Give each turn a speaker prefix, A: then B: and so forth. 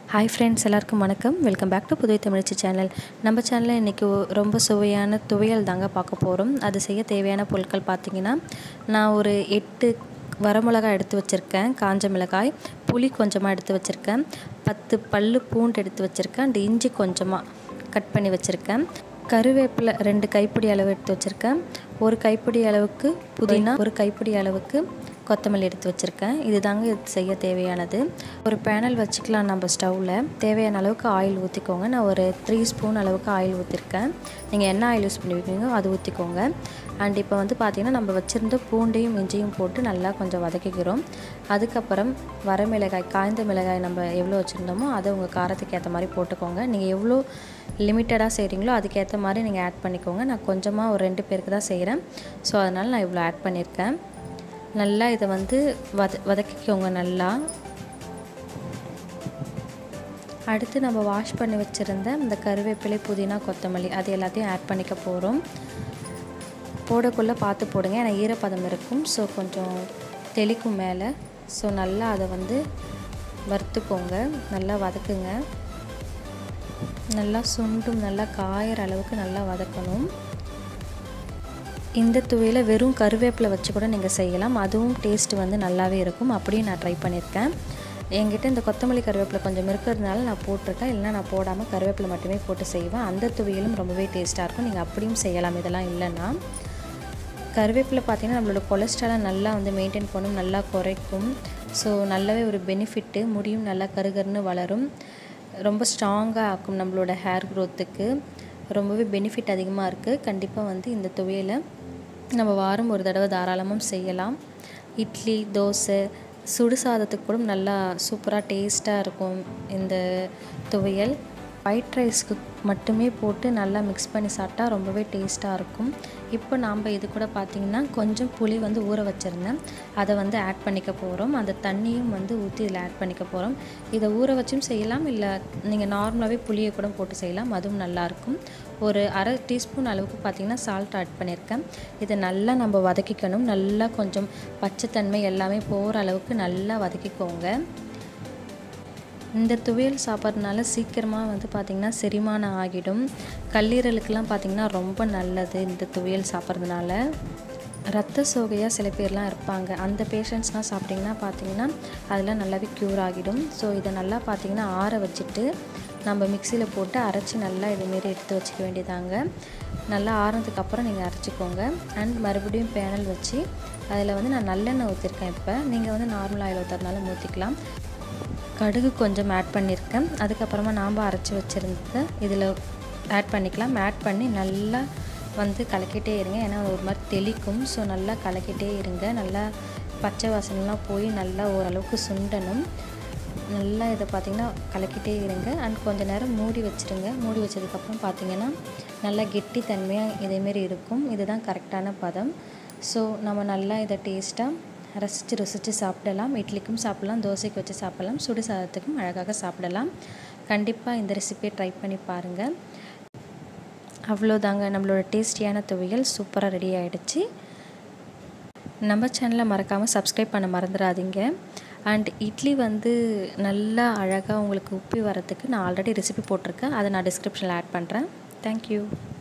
A: hi friends எல்லாருக்கும் வணக்கம் welcome back to Puduvai Tamizhachi channel நம்ம சேனலில் இன்றைக்கி ரொம்ப சுவையான துவையல் தாங்க பார்க்க போகிறோம் அது செய்ய தேவையான பொருட்கள் பார்த்திங்கன்னா நான் ஒரு எட்டு வரமிளகாய் எடுத்து வச்சுருக்கேன் காஞ்ச மிளகாய் புளி கொஞ்சமாக எடுத்து வச்சுருக்கேன் பத்து பல் பூண்டு எடுத்து வச்சுருக்கேன் அண்ட் இஞ்சி கொஞ்சமாக கட் பண்ணி வச்சுருக்கேன் கருவேப்பிலை ரெண்டு கைப்பிடி அளவு எடுத்து வச்சுருக்கேன் ஒரு கைப்பிடி அளவுக்கு புதினா ஒரு கைப்பிடி அளவுக்கு கொத்தமல்லி எடுத்து வச்சுருக்கேன் இது தாங்க இது செய்ய தேவையானது ஒரு பேனல் வச்சுக்கலாம் நம்ம ஸ்டவ்வில் தேவையான அளவுக்கு ஆயில் ஊற்றிக்கோங்க நான் ஒரு த்ரீ ஸ்பூன் அளவுக்கு ஆயில் ஊற்றிருக்கேன் நீங்கள் என்ன ஆயில் யூஸ் பண்ணுவீங்களோ அது ஊற்றிக்கோங்க அண்ட் இப்போ வந்து பார்த்திங்கன்னா நம்ம வச்சுருந்த பூண்டையும் இஞ்சியும் போட்டு நல்லா கொஞ்சம் வதக்கிக்கிறோம் அதுக்கப்புறம் வரமிளகாய் காய்ந்த மிளகாய் நம்ம எவ்வளோ வச்சுருந்தோமோ அதை உங்கள் காரத்துக்கு ஏற்ற மாதிரி போட்டுக்கோங்க நீங்கள் எவ்வளோ லிமிட்டடாக செய்கிறீங்களோ அதுக்கேற்ற மாதிரி நீங்கள் ஆட் பண்ணிக்கோங்க நான் கொஞ்சமாக ஒரு ரெண்டு பேருக்கு தான் செய்கிறேன் ஸோ அதனால் நான் இவ்வளோ ஆட் பண்ணியிருக்கேன் நல்லா இதை வந்து வத வதக்கிக்கோங்க நல்லா அடுத்து நம்ம வாஷ் பண்ணி வச்சுருந்த இந்த கருவேப்பிலை புதினா கொத்தமல்லி அது எல்லாத்தையும் ஆட் பண்ணிக்க போகிறோம் போடக்குள்ளே பார்த்து போடுங்க ஏன்னா ஈரப்பதம் இருக்கும் ஸோ கொஞ்சம் தெளிக்கும் மேலே ஸோ நல்லா அதை வந்து வறுத்துக்கோங்க நல்லா வதக்குங்க நல்லா சுண்டும் நல்லா காயிற அளவுக்கு நல்லா வதக்கணும் இந்த துவையில் வெறும் கருவேப்பிலை வச்சு கூட நீங்கள் செய்யலாம் அதுவும் டேஸ்ட் வந்து நல்லாவே இருக்கும் அப்படியும் நான் ட்ரை பண்ணியிருக்கேன் என்கிட்ட இந்த கொத்தமல்லி கருவேப்பிலை கொஞ்சம் இருக்கிறதுனால நான் போட்டிருக்கேன் இல்லைனா நான் போடாமல் கருவேப்பிலை மட்டுமே போட்டு செய்வேன் அந்த துவையிலும் ரொம்பவே டேஸ்ட்டாக இருக்கும் நீங்கள் அப்படியும் செய்யலாம் இதெல்லாம் இல்லைன்னா கருவேப்பிலை பார்த்திங்கன்னா நம்மளோட கொலஸ்ட்ராலை நல்லா வந்து மெயின்டைன் பண்ணும் நல்லா குறைக்கும் ஸோ நல்லாவே ஒரு பெனிஃபிட்டு முடியும் நல்லா கருகருன்னு வளரும் ரொம்ப ஸ்ட்ராங்காக ஆக்கும் நம்மளோட ஹேர் க்ரோத்துக்கு ரொம்பவே பெனிஃபிட் அதிகமாக இருக்குது கண்டிப்பாக வந்து இந்த துவையலை நம்ம வாரம் ஒரு தடவை தாராளமாக செய்யலாம் இட்லி தோசை சுடு சாதத்துக்கு கூட நல்லா சூப்பராக டேஸ்ட்டாக இருக்கும் இந்த துவையல் ஒயிட் ரைஸ்க்கு மட்டுமே போட்டு நல்லா மிக்ஸ் பண்ணி சாப்பிட்டா ரொம்பவே டேஸ்ட்டாக இருக்கும் இப்போ நாம் இது கூட பார்த்திங்கன்னா கொஞ்சம் புளி வந்து ஊற வச்சுருந்தேன் அதை வந்து ஆட் பண்ணிக்க போகிறோம் அந்த தண்ணியும் வந்து ஊற்றி இதில் ஆட் பண்ணிக்க போகிறோம் இதை ஊற வச்சும் செய்யலாம் இல்லை நீங்கள் நார்மலாகவே புளியை கூட போட்டு செய்யலாம் அதுவும் நல்லாயிருக்கும் ஒரு அரை டீஸ்பூன் அளவுக்கு பார்த்திங்கன்னா சால்ட் ஆட் பண்ணியிருக்கேன் இதை நல்லா நம்ம வதக்கிக்கணும் நல்லா கொஞ்சம் பச்சைத்தன்மை எல்லாமே போகிற அளவுக்கு நல்லா வதக்கிக்கோங்க இந்த துவையல் சாப்பிட்றதுனால சீக்கிரமாக வந்து பார்த்திங்கன்னா செரிமானம் ஆகிடும் கல்லீரலுக்கெல்லாம் பார்த்திங்கன்னா ரொம்ப நல்லது இந்த துவையல் சாப்பிட்றதுனால ரத்த சோகையாக சில பேர்லாம் இருப்பாங்க அந்த பேஷண்ட்ஸ்லாம் சாப்பிட்டிங்கன்னா பார்த்திங்கன்னா அதெல்லாம் நல்லாவே க்யூர் ஆகிடும் ஸோ இதை நல்லா பார்த்திங்கன்னா ஆற வச்சுட்டு நம்ம மிக்சியில் போட்டு அரைச்சி நல்லா இதுமாரி எடுத்து வச்சுக்க வேண்டியதாங்க நல்லா ஆறுனதுக்கப்புறம் நீங்கள் அரைச்சிக்கோங்க அண்ட் மறுபடியும் பேனல் வச்சு அதில் வந்து நான் நல்லெண்ணெய் ஊற்றிருக்கேன் இப்போ நீங்கள் வந்து நார்மல் ஆயில் ஊற்றுறதுனால ஊற்றிக்கலாம் கடுகு கொஞ்சம் ஆட் பண்ணியிருக்கேன் அதுக்கப்புறமா நாம் அரைச்சி வச்சுருந்ததை இதில் ஆட் பண்ணிக்கலாம் ஆட் பண்ணி நல்லா வந்து கலக்கிட்டே இருங்க ஏன்னா ஒரு மாதிரி தெளிக்கும் ஸோ நல்லா கலக்கிட்டே இருங்க நல்லா பச்சை வாசனைலாம் போய் நல்லா ஓரளவுக்கு சுண்டணும் நல்லா இதை பார்த்திங்கன்னா கலக்கிட்டே இருங்க அண்ட் கொஞ்சம் நேரம் மூடி வச்சுருங்க மூடி வச்சதுக்கப்புறம் பார்த்திங்கன்னா நல்லா கெட்டி தன்மையாக இதேமாரி இருக்கும் இதுதான் கரெக்டான பதம் ஸோ நம்ம நல்லா இதை டேஸ்ட்டாக ரசித்து ருசித்து சாப்பிடலாம் இட்லிக்கும் சாப்பிடலாம் தோசைக்கு வச்சு சாப்பிடலாம் சுடு சாதத்துக்கும் அழகாக சாப்பிடலாம் கண்டிப்பாக இந்த ரெசிபியை ட்ரை பண்ணி பாருங்கள் அவ்வளோதாங்க நம்மளோட டேஸ்டியான துவையல் சூப்பராக ரெடி ஆகிடுச்சு நம்ம சேனலை மறக்காமல் சப்ஸ்கிரைப் பண்ண மறந்துடாதீங்க அண்ட் இட்லி வந்து நல்லா அழகாக உங்களுக்கு உப்பி வரத்துக்கு நான் ஆல்ரெடி ரெசிபி போட்டிருக்கேன் அதை நான் டிஸ்கிரிப்ஷனில் ஆட் பண்ணுறேன் தேங்க்யூ